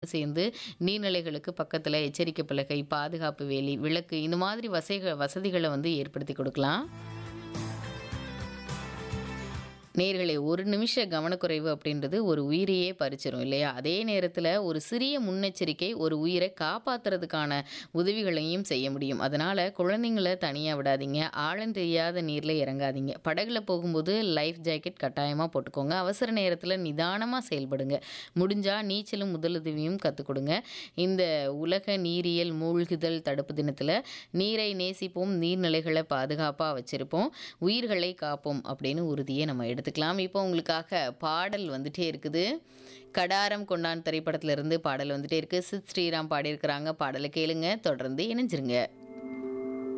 சேர்ந்து நீர்நிலைகளுக்கு பக்கத்தில் எச்சரிக்கை பலகை பாதுகாப்பு வேலி விளக்கு இந்த மாதிரி வசைக வசதிகளை வந்து ஏற்படுத்தி கொடுக்கலாம் நேர்களே ஒரு நிமிஷ கவனக்குறைவு அப்படின்றது ஒரு உயிரையே பறிச்சிரும் இல்லையா அதே நேரத்தில் ஒரு சிறிய முன்னெச்சரிக்கை ஒரு உயிரை காப்பாற்றுறதுக்கான உதவிகளையும் செய்ய முடியும் அதனால் குழந்தைங்கள தனியாக விடாதீங்க ஆழம் தெரியாத நீரில் இறங்காதீங்க படகுல போகும்போது லைஃப் ஜாக்கெட் கட்டாயமாக போட்டுக்கோங்க அவசர நேரத்தில் நிதானமாக செயல்படுங்க முடிஞ்சால் நீச்சலும் முதலுதவியும் கற்றுக் கொடுங்க இந்த உலக நீரியல் மூழ்குதல் தடுப்பு தினத்தில் நீரை நேசிப்போம் நீர்நிலைகளை பாதுகாப்பாக வச்சுருப்போம் உயிர்களை காப்போம் அப்படின்னு உறுதியை நம்ம எடுத்துக்கலாம் இப்போ உங்களுக்காக பாடல் வந்துட்டே இருக்குது கடாரம் கொண்டான் திரைப்படத்துல இருந்து பாடல் வந்துட்டே இருக்கு சித் ஸ்ரீராம் பாடியிருக்கிறாங்க பாடலை கேளுங்க தொடர்ந்து இணைஞ்சிருங்க